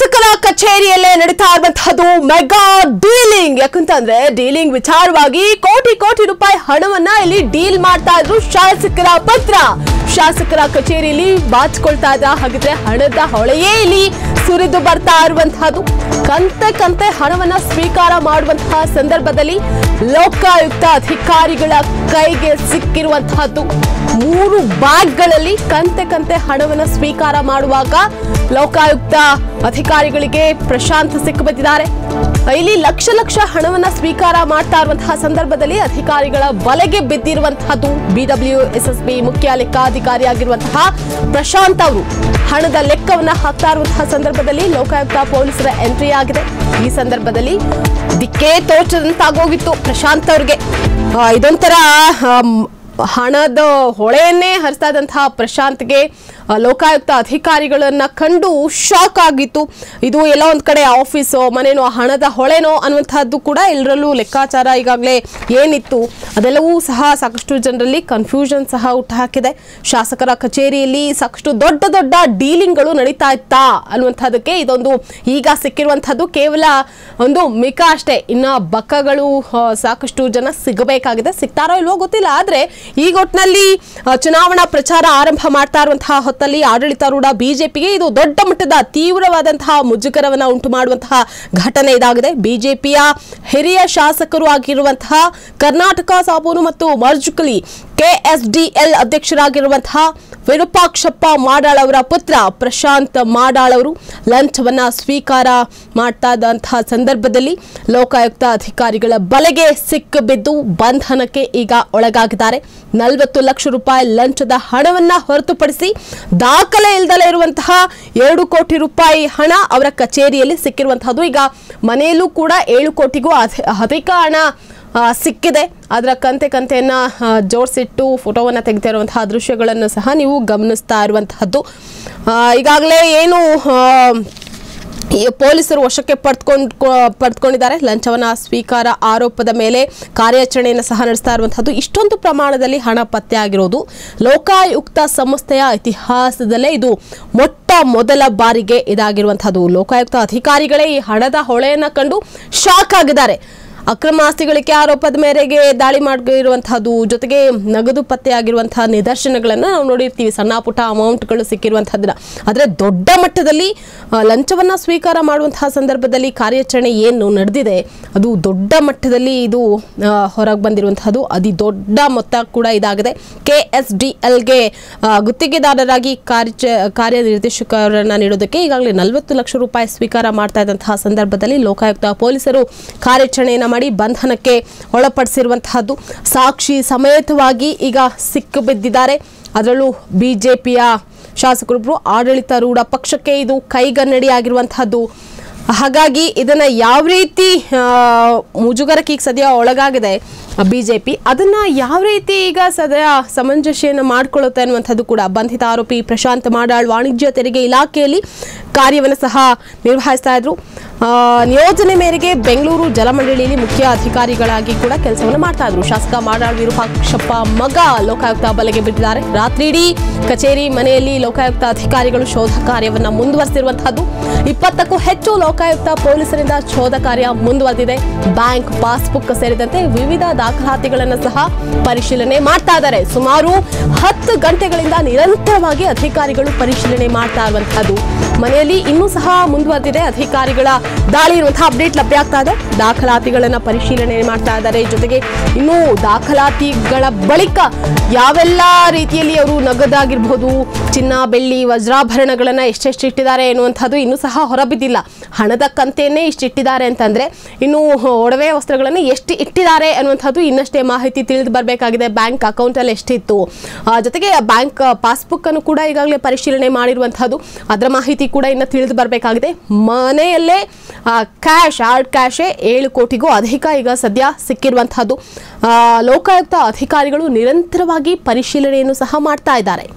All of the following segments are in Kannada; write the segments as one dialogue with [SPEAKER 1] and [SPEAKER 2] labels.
[SPEAKER 1] ಶಾಸಕರ ಕಚೇರಿಯಲ್ಲೇ ನಡೀತಾ ಇರುವಂತಹದ್ದು ಮೆಗಾ ಡೀಲಿಂಗ್ ಯಾಕಂತಂದ್ರೆ ಡೀಲಿಂಗ್ ವಿಚಾರವಾಗಿ ಕೋಟಿ ಕೋಟಿ ರೂಪಾಯಿ ಹಣವನ್ನ ಇಲ್ಲಿ ಡೀಲ್ ಮಾಡ್ತಾ ಇದ್ರು ಶಾಸಕರ ಪತ್ರ ಶಾಸಕರ ಕಚೇರಿಯಲ್ಲಿ ಬಾಚ್ಕೊಳ್ತಾ ಇದ್ದ ಹಾಗಿದ್ರೆ ಹಣದ ಹೊಳೆಯೇ ಇಲ್ಲಿ ಸುರಿದು ಬರ್ತಾ ಇರುವಂತಹದ್ದು ಕಂತೆ ಕಂತೆ ಹಣವನ್ನ ಸ್ವೀಕಾರ ಮಾಡುವಂತಹ ಸಂದರ್ಭದಲ್ಲಿ ಲೋಕಾಯುಕ್ತ ಅಧಿಕಾರಿಗಳ ಕೈಗೆ ಸಿಕ್ಕಿರುವಂತಹದ್ದು ಮೂರು ಬ್ಯಾಗ್ಗಳಲ್ಲಿ ಕಂತೆ ಕಂತೆ ಹಣವನ್ನ ಸ್ವೀಕಾರ ಮಾಡುವಾಗ ಲೋಕಾಯುಕ್ತ ಅಧಿಕಾರಿಗಳಿಗೆ ಪ್ರಶಾಂತ್ ಸಿಕ್ಕಿಬಿದ್ದಿದ್ದಾರೆ ಇಲ್ಲಿ ಲಕ್ಷ ಲಕ್ಷ ಹಣವನ್ನ ಸ್ವೀಕಾರ ಮಾಡ್ತಾ ಇರುವಂತಹ ಸಂದರ್ಭದಲ್ಲಿ ಅಧಿಕಾರಿಗಳ ಬಲೆಗೆ ಬಿದ್ದಿರುವಂತಹದ್ದು ಬಿಡಬ್ಲ್ಯೂ ಎಸ್ಎಸ್ಬಿ ಮುಖ್ಯ ಲೆಕ್ಕಾಧಿಕಾರಿಯಾಗಿರುವಂತಹ ಪ್ರಶಾಂತ್ ಅವರು ಹಣದ ಲೆಕ್ಕವನ್ನ ಹಾಕ್ತಾ ಇರುವಂತಹ ಸಂದರ್ಭದಲ್ಲಿ ಲೋಕಾಯುಕ್ತ ಪೊಲೀಸರ ಎಂಟ್ರಿ ಆಗಿದೆ ಈ ಸಂದರ್ಭದಲ್ಲಿ ದಿಕ್ಕೇ ತೋಚದಂತಾಗೋಗಿತ್ತು ಪ್ರಶಾಂತ್ ಅವ್ರಿಗೆ ಆ, ಇದೊಂಥರ ಆಮ್, ಹಣದ ಹೊಳೆಯನ್ನೇ ಹರಿಸ್ತಾ ಇದ್ದಂತಹ ಪ್ರಶಾಂತ್ಗೆ ಆ, ಲೋಕಾಯುಕ್ತ ಅಧಿಕಾರಿಗಳನ್ನ ಕಂಡು ಶಾಕ್ ಆಗಿತ್ತು ಇದು ಎಲ್ಲೋ ಒಂದ್ ಕಡೆ ಆಫೀಸೋ ಮನೇನೋ ಹಣದ ಹೊಳೆನೋ ಅನ್ನುವಂತಹದ್ದು ಕೂಡ ಎಲ್ಲರಲ್ಲೂ ಲೆಕ್ಕಾಚಾರ ಈಗಾಗಲೇ ಏನಿತ್ತು ಅದೆಲ್ಲವೂ ಸಹ ಸಾಕಷ್ಟು ಜನರಲ್ಲಿ ಕನ್ಫ್ಯೂಷನ್ ಸಹ ಹುಟ್ಟುಹಾಕಿದೆ ಶಾಸಕರ ಕಚೇರಿಯಲ್ಲಿ ಸಾಕಷ್ಟು ದೊಡ್ಡ ದೊಡ್ಡ ಡೀಲಿಂಗ್ಗಳು ನಡೀತಾ ಇತ್ತಾ ಅನ್ನುವಂಥದ್ದಕ್ಕೆ ಇದೊಂದು ಈಗ ಸಿಕ್ಕಿರುವಂತಹದ್ದು ಕೇವಲ ಒಂದು ಮಿಕ ಅಷ್ಟೇ ಇನ್ನ ಬಕ್ಕಗಳು ಆ, ಸಾಕಷ್ಟು ಜನ ಸಿಗಬೇಕಾಗಿದೆ ಸಿಗ್ತಾರೋ ಇಲ್ವೋ ಗೊತ್ತಿಲ್ಲ ಆದ್ರೆ ಈ ಒಟ್ಟಿನಲ್ಲಿ ಆ, ಚುನಾವಣಾ ಪ್ರಚಾರ ಆರಂಭ ಮಾಡ್ತಾ ಇರುವಂತಹ ಹೊತ್ತಲ್ಲಿ ಆಡಳಿತಾರೂಢ ಬಿಜೆಪಿಗೆ ಇದು ದೊಡ್ಡ ಮಟ್ಟದ ತೀವ್ರವಾದಂತಹ ಮುಜುಗರವನ್ನ ಉಂಟು ಮಾಡುವಂತಹ ಘಟನೆ ಇದಾಗಿದೆ ಬಿಜೆಪಿಯ ಹಿರಿಯ ಶಾಸಕರು ಆಗಿರುವಂತಹ ಕರ್ನಾಟಕ ಸಾಬೂನು ಮತ್ತು ಮರ್ಜುಕಲಿ ಕೆಎಸ್ಡಿಎಲ್ ಅಧ್ಯಕ್ಷರಾಗಿರುವಂತಹ ವಿರೂಪಾಕ್ಷಪ್ಪ ಮಾಡಾಳ್ ಅವರ ಪುತ್ರ ಪ್ರಶಾಂತ್ ಮಾಡಾಳ್ ಅವರು ಲಂಚವನ್ನ ಸ್ವೀಕಾರ ಮಾಡ್ತಾ ಇದ್ದಂತಹ ಸಂದರ್ಭದಲ್ಲಿ ಲೋಕಾಯುಕ್ತ ಅಧಿಕಾರಿಗಳ ಬಲೆಗೆ ಸಿಕ್ಕಿಬಿದ್ದು ಬಂಧನಕ್ಕೆ ಈಗ ಒಳಗಾಗಿದ್ದಾರೆ ನಲವತ್ತು ಲಕ್ಷ ರೂಪಾಯಿ ಲಂಚದ ಹಣವನ್ನ ಹೊರತುಪಡಿಸಿ ದಾಖಲೆ ಇಲ್ದಲೇ ಇರುವಂತಹ ಎರಡು ಕೋಟಿ ರೂಪಾಯಿ ಹಣ ಅವರ ಕಚೇರಿಯಲ್ಲಿ ಸಿಕ್ಕಿರುವಂತಹದ್ದು ಈಗ ಮನೆಯಲ್ಲೂ ಕೂಡ ಏಳು ಕೋಟಿಗೂ ಅಧಿ- ಅಧಿಕ ಹಣ ಆ, ಸಿಕ್ಕಿದೆ ಅದರ ಕಂತೆ ಕಂತೆಯನ್ನ ಆ, ಜೋಡಿಸಿಟ್ಟು ಫೋಟೋವನ್ನು ತೆಗಿತಾ ಇರುವಂತಹ ದೃಶ್ಯಗಳನ್ನು ಸಹ ನೀವು ಗಮನಿಸ್ತಾ ಇರುವಂತಹದ್ದು ಈಗಾಗಲೇ ಏನು ಆ, ಈ ಪೊಲೀಸರು ವಶಕ್ಕೆ ಪಡೆದುಕೊಂಡು ಪಡೆದುಕೊಂಡಿದ್ದಾರೆ ಲಂಚವನ್ನ ಸ್ವೀಕಾರ ಆರೋಪದ ಮೇಲೆ ಕಾರ್ಯಾಚರಣೆಯನ್ನು ಸಹ ನಡೆಸ್ತಾ ಇರುವಂತಹದ್ದು ಇಷ್ಟೊಂದು ಪ್ರಮಾಣದಲ್ಲಿ ಹಣ ಪತ್ತೆ ಆಗಿರೋದು ಲೋಕಾಯುಕ್ತ ಸಂಸ್ಥೆಯ ಇತಿಹಾಸದಲ್ಲೇ ಇದು ಮೊಟ್ಟ ಮೊದಲ ಬಾರಿಗೆ ಇದಾಗಿರುವಂತಹದ್ದು ಲೋಕಾಯುಕ್ತ ಅಧಿಕಾರಿಗಳೇ ಈ ಹಣದ ಹೊಳೆಯನ್ನ ಕಂಡು ಶಾಕ್ ಆಗಿದ್ದಾರೆ ಅಕ್ರಮ ಆಸ್ತಿ ಗಳಿಕೆ ಆರೋಪದ ಮೇರೆಗೆ ದಾಳಿ ಮಾಡಿರುವಂತಹದ್ದು ಜೊತೆಗೆ ನಗದು ಪತ್ತೆಯಾಗಿರುವಂತಹ ನಿದರ್ಶನಗಳನ್ನು ನಾವು ನೋಡಿರ್ತೀವಿ ಸಣ್ಣ ಪುಟ್ಟ ಅಮೌಂಟ್ಗಳು ಸಿಕ್ಕಿರುವಂತಹದ್ದನ್ನ ಆದರೆ ದೊಡ್ಡ ಮಟ್ಟದಲ್ಲಿ ಆ, ಲಂಚವನ್ನ ಸ್ವೀಕಾರ ಮಾಡುವಂತಹ ಸಂದರ್ಭದಲ್ಲಿ ಕಾರ್ಯಾಚರಣೆ ಏನು ನಡೆದಿದೆ ಅದು ದೊಡ್ಡ ಮಟ್ಟದಲ್ಲಿ ಇದು ಹೊರಗೆ ಬಂದಿರುವಂತಹದ್ದು ಅತಿ ದೊಡ್ಡ ಮೊತ್ತ ಕೂಡ ಇದಾಗಿದೆ ಕೆ ಎಸ್ ಡಿ ಎಲ್ಗೆ ಗುತ್ತಿಗೆದಾರರಾಗಿ ಕಾರ್ಯ ಕಾರ್ಯನಿರ್ದೇಶಕರನ್ನ ನೀಡೋದಕ್ಕೆ ಈಗಾಗಲೇ ನಲವತ್ತು ಲಕ್ಷ ರೂಪಾಯಿ ಸ್ವೀಕಾರ ಮಾಡ್ತಾ ಇದ್ದಂತಹ ಸಂದರ್ಭದಲ್ಲಿ ಲೋಕಾಯುಕ್ತ ಪೊಲೀಸರು ಕಾರ್ಯಾಚರಣೆಯನ್ನು ಮಾಡಿ ಬಂಧನಕ್ಕೆ ಒಳಪಡಿಸಿರುವಂತಹದ್ದು ಸಾಕ್ಷಿ ಸಮೇತವಾಗಿ ಈಗ ಸಿಕ್ಕಿಬಿದ್ದಿದ್ದಾರೆ ಅದರಲ್ಲೂ ಬಿಜೆಪಿಯ ಶಾಸಕರೊಬ್ಬರು ಆಡಳಿತಾರೂಢ ಪಕ್ಷಕ್ಕೆ ಇದು ಕೈಗನ್ನಡಿಯಾಗಿರುವಂತಹದ್ದು ಹಾಗಾಗಿ ಇದನ್ನ ಯಾವ ರೀತಿ ಆ, ಮುಜುಗರಕ್ಕೆ ಈಗ ಸದ್ಯ ಒಳಗಾಗಿದೆ ಬಿಜೆಪಿ ಅದನ್ನ ಯಾವ ರೀತಿ ಈಗ ಸದ್ಯ ಸಮಂಜಸ್ಯನ ಮಾಡ್ಕೊಳ್ಳುತ್ತೆ ಅನ್ನುವಂಥದ್ದು ಕೂಡ ಬಂಧಿತ ಆರೋಪಿ ಪ್ರಶಾಂತ್ ಮಾಡಾಳ್ ವಾಣಿಜ್ಯ ತೆರಿಗೆ ಇಲಾಖೆಯಲ್ಲಿ ಕಾರ್ಯವನ್ನು ಸಹ ನಿರ್ವಹಿಸ್ತಾ ಇದ್ರು ಆ, ನಿಯೋಜನೆ ಮೇರೆಗೆ ಬೆಂಗಳೂರು ಜಲಮಂಡಳಿಯಲ್ಲಿ ಮುಖ್ಯ ಅಧಿಕಾರಿಗಳಾಗಿ ಕೂಡ ಕೆಲಸವನ್ನು ಮಾಡ್ತಾ ಇದ್ರು ಶಾಸಕ ಮಾಡಾಳ್ ವಿರೂಪಾಕ್ಷಪ್ಪ ಮಗ ಲೋಕಾಯುಕ್ತ ಬಲೆಗೆ ಬಿದ್ದಿದ್ದಾರೆ ರಾತ್ರಿ ಇಡೀ ಕಚೇರಿ ಮನೆಯಲ್ಲಿ ಲೋಕಾಯುಕ್ತ ಅಧಿಕಾರಿಗಳು ಶೋಧ ಕಾರ್ಯವನ್ನ ಮುಂದುವರೆಸಿರುವಂತಹದ್ದು ಇಪ್ಪತ್ತಕ್ಕೂ ಹೆಚ್ಚು ಲೋಕಾಯುಕ್ತ ಪೊಲೀಸರಿಂದ ಶೋಧ ಕಾರ್ಯ ಮುಂದುವರೆದಿದೆ ಬ್ಯಾಂಕ್ ಪಾಸ್ಬುಕ್ ಸೇರಿದಂತೆ ವಿವಿಧ ದಾಖಲಾತಿಗಳನ್ನು ಸಹ ಪರಿಶೀಲನೆ ಮಾಡ್ತಾ ಇದ್ದಾರೆ ಸುಮಾರು ಹತ್ತು ಗಂಟೆಗಳಿಂದ ನಿರಂತರವಾಗಿ ಅಧಿಕಾರಿಗಳು ಪರಿಶೀಲನೆ ಮಾಡ್ತಾ ಇರುವಂತಹದ್ದು ಮನೆಯಲ್ಲಿ ಇನ್ನೂ ಸಹ ಮುಂದುವರೆದಿದೆ ಅಧಿಕಾರಿಗಳ ದಾಳಿ ಇರುವಂತಹ ಅಪ್ಡೇಟ್ ಲಭ್ಯ ಆಗ್ತಾ ಇದೆ ದಾಖಲಾತಿಗಳನ್ನ ಪರಿಶೀಲನೆ ಮಾಡ್ತಾ ಇದ್ದಾರೆ ಜೊತೆಗೆ ಇನ್ನೂ ದಾಖಲಾತಿಗಳ ಬಳಿಕ ಯಾವೆಲ್ಲ ರೀತಿಯಲ್ಲಿ ಅವರು ನಗದಾಗಿರ್ಬೋದು ಚಿನ್ನ ಬೆಳ್ಳಿ ವಜ್ರಾಭರಣಗಳನ್ನ ಎಷ್ಟೆಷ್ಟು ಇಟ್ಟಿದ್ದಾರೆ ಎನ್ನುವಂಥದ್ದು ಇನ್ನೂ ಸಹ ಹೊರಬಿದ್ದಿಲ್ಲ ಹಣದ ಕಂತೆಯನ್ನೇ ಇಷ್ಟು ಇಟ್ಟಿದ್ದಾರೆ ಅಂತಂದ್ರೆ ಇನ್ನು ಒಡವೆ ವಸ್ತ್ರಗಳನ್ನು ಎಷ್ಟು ಇಟ್ಟಿದ್ದಾರೆ ಅನ್ನುವಂಥದ್ದು ಇನ್ನಷ್ಟೇ ಮಾಹಿತಿ ತಿಳಿದು ಬರಬೇಕಾಗಿದೆ ಬ್ಯಾಂಕ್ ಅಕೌಂಟ್ ಅಲ್ಲಿ ಎಷ್ಟಿತ್ತು ಆ, ಜೊತೆಗೆ ಬ್ಯಾಂಕ್ ಪಾಸ್ಬುಕ್ ಅನ್ನು ಕೂಡ ಈಗಾಗಲೇ ಪರಿಶೀಲನೆ ಮಾಡಿರುವಂತಹದ್ದು ಅದರ ಮಾಹಿತಿ ಕೂಡ ಇನ್ನು ತಿಳಿದು ಬರಬೇಕಾಗಿದೆ ಮನೆಯಲ್ಲೇ ಕ್ಯಾಶ್ ಹಾರ್ಡ್ ಕ್ಯಾಶೇ ಏಳು ಕೋಟಿಗೂ ಅಧಿಕ ಈಗ ಸದ್ಯ ಸಿಕ್ಕಿರುವಂತಹದ್ದು ಆ, ಲೋಕಾಯುಕ್ತ ಅಧಿಕಾರಿಗಳು ನಿರಂತರವಾಗಿ ಪರಿಶೀಲನೆಯನ್ನು ಸಹ ಮಾಡ್ತಾ ಇದ್ದಾರೆ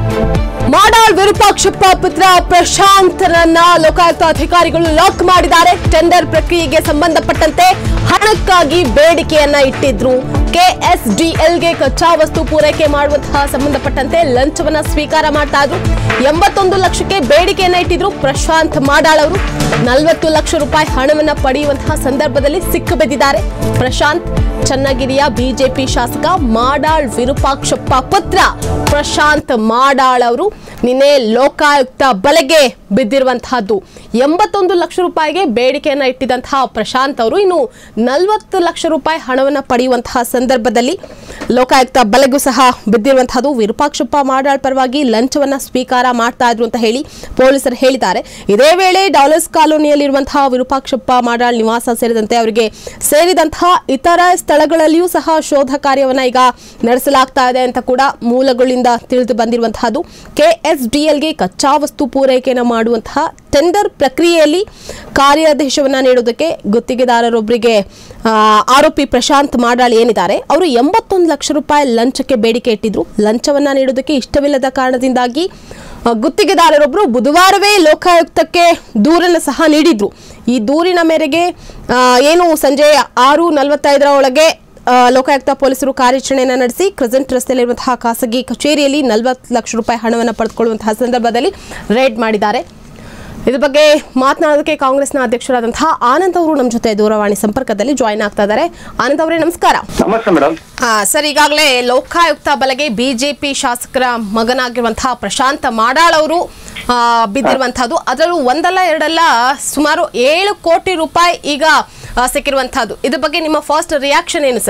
[SPEAKER 1] ಮಾಡಾಳ್ ವಿರೂಪಾಕ್ಷಪ್ಪ ಪುತ್ರ ಪ್ರಶಾಂತ್ರನ್ನ ಲೋಕಾಯುಕ್ತ ಅಧಿಕಾರಿಗಳು ಲಾಕ್ ಮಾಡಿದ್ದಾರೆ ಟೆಂಡರ್ ಪ್ರಕ್ರಿಯೆಗೆ ಸಂಬಂಧಪಟ್ಟಂತೆ ಹಣಕ್ಕಾಗಿ ಬೇಡಿಕೆಯನ್ನ ಇಟ್ಟಿದ್ರು ಕೆಎಸ್ಡಿಎಲ್ಗೆ ಕಚ್ಚಾ ವಸ್ತು ಪೂರೈಕೆ ಮಾಡುವಂತಹ ಸಂಬಂಧಪಟ್ಟಂತೆ ಲಂಚವನ್ನ ಸ್ವೀಕಾರ ಮಾಡ್ತಾ ಇದ್ರು ಎಂಬತ್ತೊಂದು ಲಕ್ಷಕ್ಕೆ ಬೇಡಿಕೆಯನ್ನ ಇಟ್ಟಿದ್ರು ಪ್ರಶಾಂತ್ ಮಾಡಾಳ್ ಅವರು ನಲವತ್ತು ಲಕ್ಷ ರೂಪಾಯಿ ಹಣವನ್ನ ಪಡೆಯುವಂತಹ ಸಂದರ್ಭದಲ್ಲಿ ಸಿಕ್ಕಿಬಿದ್ದಿದ್ದಾರೆ ಪ್ರಶಾಂತ್ ಚನ್ನಗಿರಿಯ ಬಿಜೆಪಿ ಶಾಸಕ ಮಾಡಾಳ್ ವಿರೂಪಾಕ್ಷಪ್ಪ ಪುತ್ರ ಪ್ರಶಾಂತ್ ಮಾಡಾಳ್ ಅವರು ನಿನ್ನೆ ಲೋಕಾಯುಕ್ತ ಬಲೆಗೆ ಬಿದ್ದಿರುವಂತಹದ್ದು ಎಂಬತ್ತೊಂದು ಲಕ್ಷ ರೂಪಾಯಿಗೆ ಬೇಡಿಕೆಯನ್ನ ಇಟ್ಟಿದಂತಹ ಪ್ರಶಾಂತ್ ಅವರು ಇನ್ನು ನಲವತ್ತು ಲಕ್ಷ ರೂಪಾಯಿ ಹಣವನ್ನ ಪಡೆಯುವಂತಹ ಸಂದರ್ಭದಲ್ಲಿ ಲೋಕಾಯುಕ್ತ ಬಲೆಗೂ ಸಹ ಬಿದ್ದಿರುವಂತಹದ್ದು ವಿರೂಪಾಕ್ಷಪ್ಪ ಮಾಡಾಳ್ ಪರವಾಗಿ ಲಂಚವನ್ನ ಸ್ವೀಕಾರ ಮಾಡ್ತಾ ಇದ್ರು ಅಂತ ಹೇಳಿ ಪೊಲೀಸರು ಹೇಳಿದ್ದಾರೆ ಇದೇ ವೇಳೆ ಡಾಲರ್ಸ್ ಕಾಲೋನಿಯಲ್ಲಿರುವಂತಹ ವಿರೂಪಾಕ್ಷಪ್ಪ ಮಾಡಾಳ್ ನಿವಾಸ ಸೇರಿದಂತೆ ಅವರಿಗೆ ಸೇರಿದಂತಹ ಇತರ ಸ್ಥಳಗಳಲ್ಲಿಯೂ ಸಹ ಶೋಧ ಕಾರ್ಯವನ್ನ ಈಗ ನಡೆಸಲಾಗ್ತಾ ಇದೆ ಅಂತ ಕೂಡ ಮೂಲಗಳಿಂದ ತಿಳಿದು ಬಂದಿರುವಂತಹದ್ದು ಕೆಎಸ್ಡಿಎಲ್ಗೆ ಕಚ್ಚಾ ವಸ್ತು ಪೂರೈಕೆಯನ್ನು ಮಾಡುವಂತಹ ಟೆಂಡರ್ ಪ್ರಕ್ರಿಯೆಯಲ್ಲಿ ಕಾರ್ಯಾದೇಶವನ್ನ ನೀಡುವುದಕ್ಕೆ ಗುತ್ತಿಗೆದಾರರೊಬ್ಬರಿಗೆ ಆ, ಆರೋಪಿ ಪ್ರಶಾಂತ್ ಮಾಡಾಳ್ ಏನಿದ್ದಾರೆ ಅವರು ಎಂಬತ್ತೊಂದು ಲಕ್ಷ ರೂಪಾಯಿ ಲಂಚಕ್ಕೆ ಬೇಡಿಕೆ ಇಟ್ಟಿದ್ರು ಲಂಚವನ್ನ ನೀಡೋದಕ್ಕೆ ಇಷ್ಟವಿಲ್ಲದ ಕಾರಣದಿಂದಾಗಿ ಆ, ಗುತ್ತಿಗೆದಾರರೊಬ್ಬರು ಬುಧವಾರವೇ ಲೋಕಾಯುಕ್ತಕ್ಕೆ ದೂರನ್ನು ಸಹ ನೀಡಿದ್ರು ಈ ದೂರಿನ ಮೇರೆಗೆ ಆ, ಏನು ಸಂಜೆ ಆರು ನಲವತ್ತೈದರ ಒಳಗೆ ಆ, ಲೋಕಾಯುಕ್ತ ಪೊಲೀಸರು ಕಾರ್ಯಾಚರಣೆಯನ್ನು ನಡೆಸಿ ಕ್ರೆಸೆಂಟ್ ರಸ್ತೆಯಲ್ಲಿರುವಂತಹ ಖಾಸಗಿ ಕಚೇರಿಯಲ್ಲಿ ನಲವತ್ತು ಲಕ್ಷ ರೂಪಾಯಿ ಹಣವನ್ನು ಪಡೆದುಕೊಳ್ಳುವಂತಹ ಸಂದರ್ಭದಲ್ಲಿ ರೇಡ್ ಮಾಡಿದ್ದಾರೆ ಇದ್ರ ಬಗ್ಗೆ ಮಾತನಾಡೋದಕ್ಕೆ ಕಾಂಗ್ರೆಸ್ನ ಅಧ್ಯಕ್ಷರಾದಂತಹ ಆನಂದ್ ಅವರು ನಮ್ಮ ಜೊತೆ ದೂರವಾಣಿ ಸಂಪರ್ಕದಲ್ಲಿ ಜಾಯಿನ್ ಆಗ್ತಾ ಇದ್ದಾರೆ ಆನಂದ್ ಅವರೇ ನಮಸ್ಕಾರ
[SPEAKER 2] ನಮಸ್ತೆ ಮೇಡಮ್
[SPEAKER 1] ಆ, ಸರ್ ಈಗಾಗಲೇ ಲೋಕಾಯುಕ್ತ ಬಲೆಗೆ ಬಿಜೆಪಿ ಶಾಸಕರ ಮಗನಾಗಿರುವಂತಹ ಪ್ರಶಾಂತ ಮಾಡಾಳ್ ಅವರು ಆ, ಬಿದ್ದಿರುವಂತಹದ್ದು ಅದರಲ್ಲೂ ಒಂದಲ್ಲ ಎರಡಲ್ಲ ಸುಮಾರು ಏಳು ಕೋಟಿ ರೂಪಾಯಿ ಈಗ ಆ, ಸಿಕ್ಕಿರುವಂತಹದ್ದು ಇದ್ರ ಬಗ್ಗೆ ನಿಮ್ಮ ಫಸ್ಟ್ ರಿಯಾಕ್ಷನ್ ಏನು ಸರ್